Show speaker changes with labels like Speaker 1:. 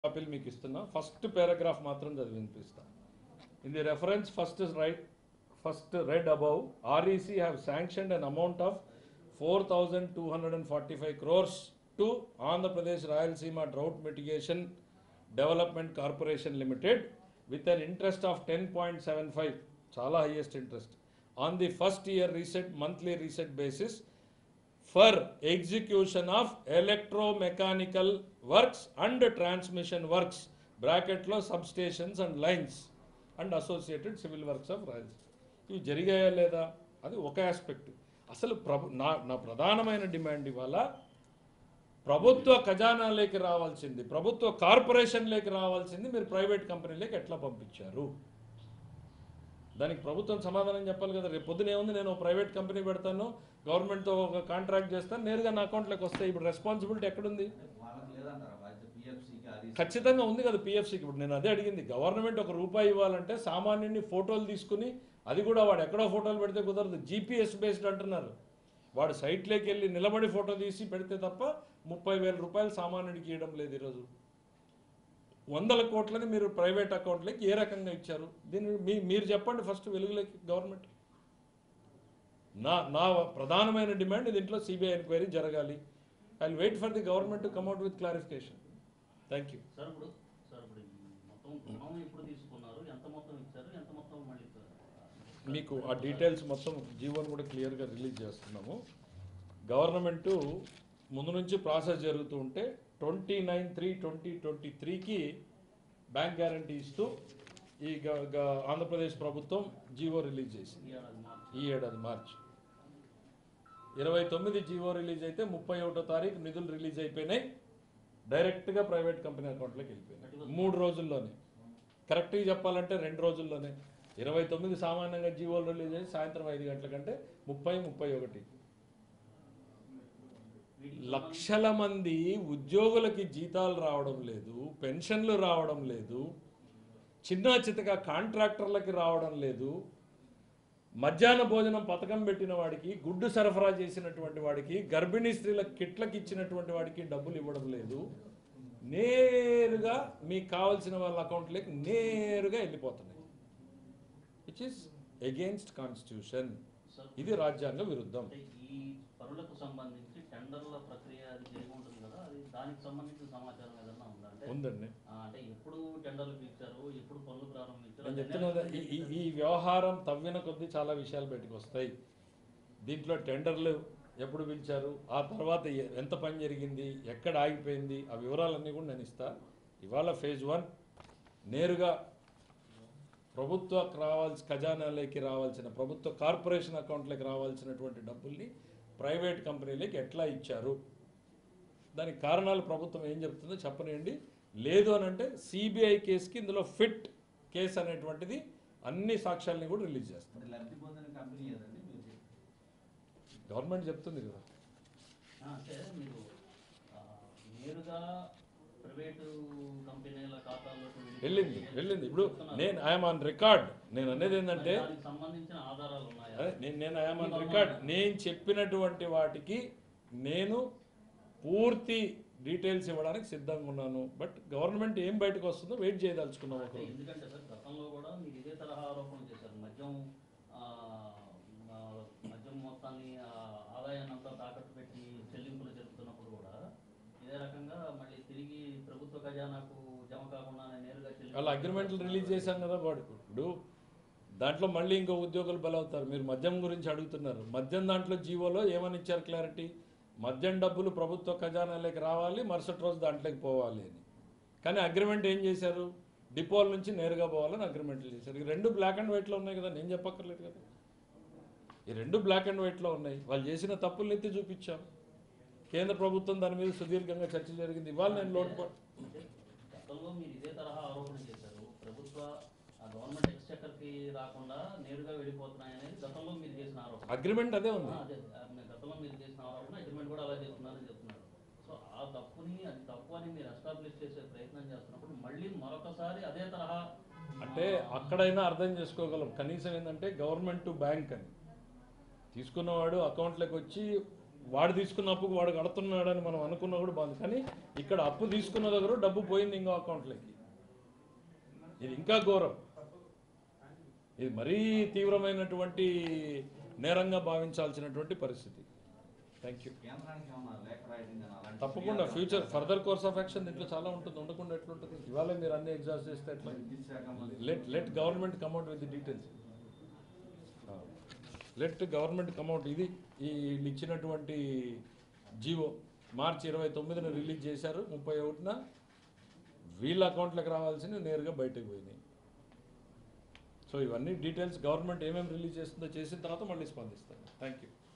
Speaker 1: కాపీలు మీకు ఇస్తున్నా ఫస్ట్ పారాగ్రాఫ్ మాత్రం చదివి వినిపిస్తా in the reference first right first read above REC have sanctioned an amount of four thousand two hundred and forty five crores to Andhra Pradesh Rayalaseema drought mitigation development corporation limited with an interest of ten point seven five చాలా highest interest on the first year reset monthly reset basis for execution of electromechanical works and transmission works బ్రాకెట్లో substations and lines and associated civil works of royals ఇవి జరిగాయా లేదా అది ఒక aspect అసలు ప్రభు నా నా ప్రధానమైన డిమాండ్ ఇవాళ ప్రభుత్వ ఖజానాలోకి రావాల్సింది ప్రభుత్వ కార్పొరేషన్లోకి రావాల్సింది మీరు ప్రైవేట్ కంపెనీలోకి ఎట్లా పంపించారు దానికి ప్రభుత్వం సమాధానం చెప్పాలి కదా రేపు పొద్దున ఏముంది నేను ప్రైవేట్ కంపెనీ పెడతాను గవర్నమెంట్తో ఒక కాంట్రాక్ట్ చేస్తాను నేరుగా నా అకౌంట్లోకి వస్తాయి ఇప్పుడు రెస్పాన్సిబిలిటీ ఎక్కడుంది
Speaker 2: వాళ్ళకి లేదంటారా బాధ్యత పిఎఫ్సికి అది
Speaker 1: ఖచ్చితంగా ఉంది కదా పిఎఫ్సికి ఇప్పుడు నేను అదే అడిగింది గవర్నమెంట్ ఒక రూపాయి ఇవ్వాలంటే సామాన్యుని ఫోటోలు తీసుకుని అది కూడా వాడు ఎక్కడో ఫోటోలు పెడితే కుదరదు జీపీఎస్ బేస్డ్ అంటున్నారు వాడు సైట్లోకి వెళ్ళి నిలబడి ఫోటో తీసి పెడితే తప్ప ముప్పై వేల రూపాయలు సామాన్యుడికి ఇవ్వడం లేదు ఈరోజు వందల కోట్లని మీరు ప్రైవేట్ అకౌంట్లకి ఏ రకంగా ఇచ్చారు దీన్ని మీ మీరు చెప్పండి ఫస్ట్ వెలుగులోకి గవర్నమెంట్ నా నా ప్రధానమైన డిమాండ్ దీంట్లో సిబిఐ ఎంక్వైరీ జరగాలి I wait for the government to come out with clarification thank you
Speaker 3: sir ఇప్పుడు సార్ ఇప్పుడు ఈ మొత్తం రుణం ఎప్పుడు తీసుకున్నారు ఎంత మొత్తం ఇచ్చారు ఎంత మొత్తం మళ్ళీ ఇస్తారు?
Speaker 1: మీకు ఆ డీటెయిల్స్ మొత్తం జీవోని కూడా క్లియర్గా రిలీజ్ చేస్తున్నాము గవర్నమెంట్ ముందు నుంచి ప్రాసెస్ జరుగుతూ ఉంటే twenty nine three twenty twenty త్రీకి బ్యాంక్ గ్యారంటీ ఇస్తూ ఈ గ- గ- ఆంధ్రప్రదేశ్ ప్రభుత్వం జీవో రిలీజ్ చేసింది
Speaker 3: ఈ ఏడాది మార్చి
Speaker 1: ఈ ఏడాది మార్చి ఇరవై తొమ్మిది జీవో రిలీజ్ అయితే ముప్పై ఒకటో తారీఖు నిధులు రిలీజ్ అయిపోయినాయి డైరెక్ట్గా ప్రైవేట్ కంపెనీ అకౌంట్లోకి వెళ్ళిపోయినాయి మూడు రోజుల్లోనే కరెక్ట్గా చెప్పాలంటే రెండు రోజుల్లోనే ఇరవై తొమ్మిది సామాన్యంగా జీవోలు రిలీజ్ అయ్యి సాయంత్రం ఐదు గంటల కంటే ముప్పై ముప్పై ఒకటి
Speaker 3: వీటికి
Speaker 1: లక్షల మంది ఉద్యోగులకి జీతాలు రావడం లేదు పెన్షన్లు రావడం లేదు చిన్న చితక కాంట్రాక్టర్లకి రావడం లేదు మధ్యాహ్న భోజనం పథకం పెట్టిన వాడికి గుడ్డు సరఫరా చేసినటువంటి వాడికి గర్భిణీ స్త్రీలకు కిట్లకి ఇచ్చినటువంటి వాడికి డబ్బులు ఇవ్వడం లేదు నేరుగా మీకు కావాల్సిన వాళ్ళ అకౌంట్లోకి నేరుగా వెళ్ళిపోతున్నాయి which is against constitution
Speaker 3: sir
Speaker 1: ఇది రాజ్యాంగ విరుద్ధం
Speaker 3: అంటే ఈ పనులకు సంబంధించి టెండర్ల ప్రక్రియ అది జరిగి ఉంటుంది కదా అది దానికి సంబంధించిన సమాచారం ఏదన్నా ఉందా అంటే
Speaker 1: ఉందండి
Speaker 3: ఆ, అంటే ఎప్పుడు టెండర్లు పిలిచారు ఎప్పుడు పనులు ప్రారంభించారు
Speaker 1: నేను
Speaker 3: అది
Speaker 1: చెప్తున్నది ఈ- ఈ ఈ వ్యవహారం తవ్విన కొద్దీ చాలా విషయాలు బయటకు వస్తాయి దీంట్లో టెండర్లు ఎప్పుడు పిలిచారు ఆ తర్వాత ఎ- ఎంత పని జరిగింది ఎక్కడ ఆగిపోయింది ఆ వివరాలన్నీ కూడా నేను ఇస్తా ఇవాళ ఫేజ్ వన్ నేరుగా ప్రభుత్వ రావాల్సి ఖజానాలోకి రావాల్సిన ప్రభుత్వ కార్పొరేషన్ అకౌంట్లోకి రావాల్సినటువంటి డబ్బుల్ని ప్రైవేట్ కంపెనీలకి ఎట్లా ఇచ్చారు దానికి కారణాలు ప్రభుత్వం ఏం చెప్తుందో చెప్పనియండి లేదు అని అంటే సిబిఐ కేసుకి ఇందులో ఫిట్ కేసు అనేటువంటిది అన్ని సాక్ష్యాలని కూడా రిలీజ్ చేస్తాం
Speaker 2: అంటే లబ్ధి పొందిన కంపెనీ ఏదండి మీరు చెప్పి
Speaker 1: గవర్నమెంట్ చెప్తుంది కదా
Speaker 3: ఆ, అంటే మీరు ఆ, నేరుగా ప్రైవేటు కంపెనీల ఖాతాల్లోకి
Speaker 1: వెళ్ళింది వెళ్ళింది ఇప్పుడు నేను ఐఎమ్ ఆన్ రికార్డ్ నేను అనేది ఏంటంటే
Speaker 3: దానికి సంబంధించిన ఆధారాలు ఉన్నాయా
Speaker 1: అదే నేను నేను ఐఎమ్ ఆన్ రికార్డ్ నేను చెప్పినటువంటి వాటికి నేను పూర్తి డీటెయిల్స్ ఇవ్వడానికి సిద్ధంగా ఉన్నాను బట్ గవర్నమెంట్ ఏం బయటకు వస్తుందో వెయిట్ చేయదలుచుకున్నాం ఒక
Speaker 3: అంటే
Speaker 1: రోజు.
Speaker 3: ఎందుకంటే సార్ గతంలో కూడా మీరు ఇదే తరహా ఆరోపణలు చేశారు మద్యం ఆ, ఆ, మద్యం మొత్తాన్ని ఆ, ఆదాయాన్ని అంతా తాకట్టు పెట్టి చెల్లింపులు జరుపుతున్నప్పుడు కూడా ఇదే రకంగా మళ్ళీ తిరిగి ప్రభుత్వ ఖజానాకు జమ కాకుండా నేరుగా చెల్లింపులు
Speaker 1: వాళ్ళ అగ్రిమెంట్లు రిలీజ్ చేశాం కదా వాడు ఇప్పుడు దాంట్లో మళ్ళీ ఇంకో ఉద్యోగులు బలవుతారు మీరు మద్యం గురించి అడుగుతున్నారు మద్యం దాంట్లో జీవోలో ఏమని ఇచ్చారు క్లారిటీ మద్యం డబ్బులు ప్రభుత్వ ఖజానాలోకి రావాలి మరుసటి రోజు దాంట్లోకి పోవాలి అని కానీ అగ్రిమెంట్ ఏం చేశారు డిపోల నుంచి నేరుగా పోవాలని అగ్రిమెంట్లు చేశారు ఈ రెండు బ్లాక్ అండ్ వైట్లో ఉన్నాయి కదా నేను చెప్పక్కర్లేదు కదా ఈ రెండు బ్లాక్ అండ్ వైట్లో ఉన్నాయి వాళ్ళు చేసిన తప్పుల్ని ఎత్తి చూపించాం కేంద్ర ప్రభుత్వం దాని మీద సుదీర్ఘంగా చర్చ జరిగింది ఇవాళ నేను లోటుపాటు
Speaker 3: అంటే గతంలో మీరు ఇదే తరహా ఆరోపణ చేశారు ప్రభుత్వ ఆ, గవర్నమెంట్ ఎక్స్చెక్కర్కి రాకుండా నేరుగా వెళ్ళిపోతున్నాయనేది గతంలో మీరు చేసిన ఆరోపణ
Speaker 1: అగ్రిమెంట్ అదే
Speaker 3: ఆ,
Speaker 1: ఉంది
Speaker 3: అదే ఆ, మీరు గతంలో మీరు చేసిన ఆరోపణ అగ్రిమెంట్ కూడా అలా చేస్తున్నారని చెప్తున్నారు సో ఆ తప్పుని అది తప్పు అని మీరు ఎస్టాబ్లిష్ చేసే ప్రయత్నం చేస్తున్నప్పుడు మళ్ళీ మరొకసారి అదే తరహా
Speaker 1: అంటే అక్కడైనా అర్థం చేసుకోగలం కనీసం ఏంటంటే గవర్నమెంట్ టు బ్యాంక్ అని తీసుకున్నవాడు అకౌంట్లోకి వచ్చి వాడు తీసుకున్న అప్పుకు వాడు కడుతున్నాడని మనం అనుకున్నా కూడా బాగుంది కానీ ఇక్కడ అప్పు తీసుకున్న దగ్గర డబ్బు పోయింది ఇంకో అకౌంట్లోకి ఇది ఇంకా ఘోరం ఇది మరీ తీవ్రమైనటువంటి నేరంగా భావించాల్సినటువంటి పరిస్థితి థ్యాంక్ యూ
Speaker 2: కేంద్రానికి ఏమన్నా లేఖ రాయడం కానీ అలాంటి
Speaker 1: తప్పకుండా future further course of action దీంట్లో చాలా ఉంటుంది ఉండకుండా ఎట్లుంటుంది ఇవాళ మీరు అన్ని ఎగ్జాస్ట్ చేస్తే ఎట్లా
Speaker 2: విద్యుత్ శాఖ మంత్రి
Speaker 1: let let government come out with the details let government come out ఇది ఈ వీళ్ళు ఇచ్చినటువంటి జీవో మార్చి ఇరవై తొమ్మిదిన రిలీజ్ చేశారు ముప్పై ఒకటిన వీళ్ళ అకౌంట్లకు రావాల్సినవి నేరుగా బయటకు పోయినాయి సో ఇవన్నీ డీటెయిల్స్ గవర్నమెంట్ ఏమేమి రిలీజ్ చేస్తుందో చేసిన తర్వాత మళ్ళీ స్పందిస్తాను థ్యాంక్ యూ